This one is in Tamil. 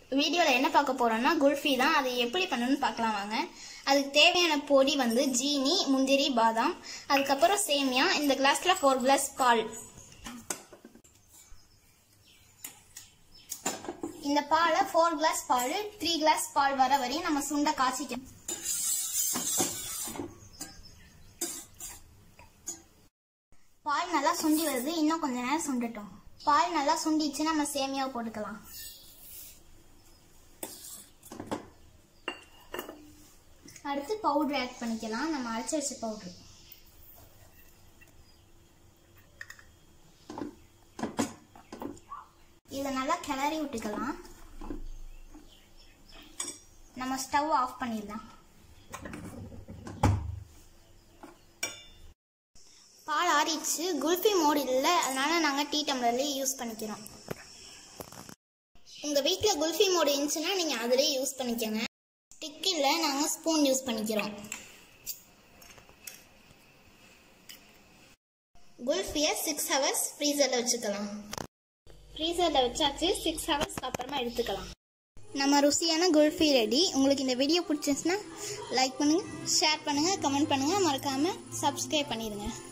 வீடியோவில் என்ன பார்க்க போறோம்னா குல்ஃபி தான் அது எப்படி பண்ணணும்னு பார்க்கலாம் வாங்க அதுக்கு தேவையான பொடி வந்து ஜீனி முந்திரி பாதாம் அதுக்கப்புறம் சேமியா இந்த கிளாஸ்ல ஃபோர் கிளாஸ் பால் இந்த பாலை ஃபோர் கிளாஸ் பால் த்ரீ கிளாஸ் பால் வர வரையும் நம்ம சுண்ட காய்ச்சிக்கணும் பால் நல்லா சுண்டி வருது இன்னும் கொஞ்ச நேரம் சுண்டட்டும் பால் நல்லா சுண்டிச்சு நம்ம சேமியாவை போட்டுக்கலாம் அடுத்து பவுடர் ஆட் பண்ணிக்கலாம் நம்ம அரைச்சி வச்ச பவுடர் இதை நல்லா கிளறி விட்டுக்கலாம் நம்ம ஸ்டவ் ஆஃப் பண்ணிடலாம் பால் ஆறிடுச்சு குல்ஃபி மோடு இல்லை அதனால நாங்கள் டீ டம்ளர்லேயே யூஸ் பண்ணிக்கிறோம் உங்கள் வீட்டில் குல்ஃபி மோடு இருந்துச்சுன்னா நீங்கள் அதிலே யூஸ் பண்ணிக்கோங்க ஸ்டிக் இல்லை நாங்கள் ஸ்பூன் யூஸ் பண்ணிக்கிறோம் குல்ஃபியை சிக்ஸ் ஹவர்ஸ் ஃப்ரீசரில் வச்சுக்கலாம் ஃப்ரீசரில் வச்சாச்சு சிக்ஸ் ஹவர்ஸ்க்கு அப்புறமா எடுத்துக்கலாம் நம்ம ருசியான குல்ஃபி ரெடி உங்களுக்கு இந்த வீடியோ பிடிச்சிருந்துச்சுன்னா லைக் பண்ணுங்கள் ஷேர் பண்ணுங்கள் கமெண்ட் பண்ணுங்கள் மறக்காமல் சப்ஸ்கிரைப் பண்ணிடுங்க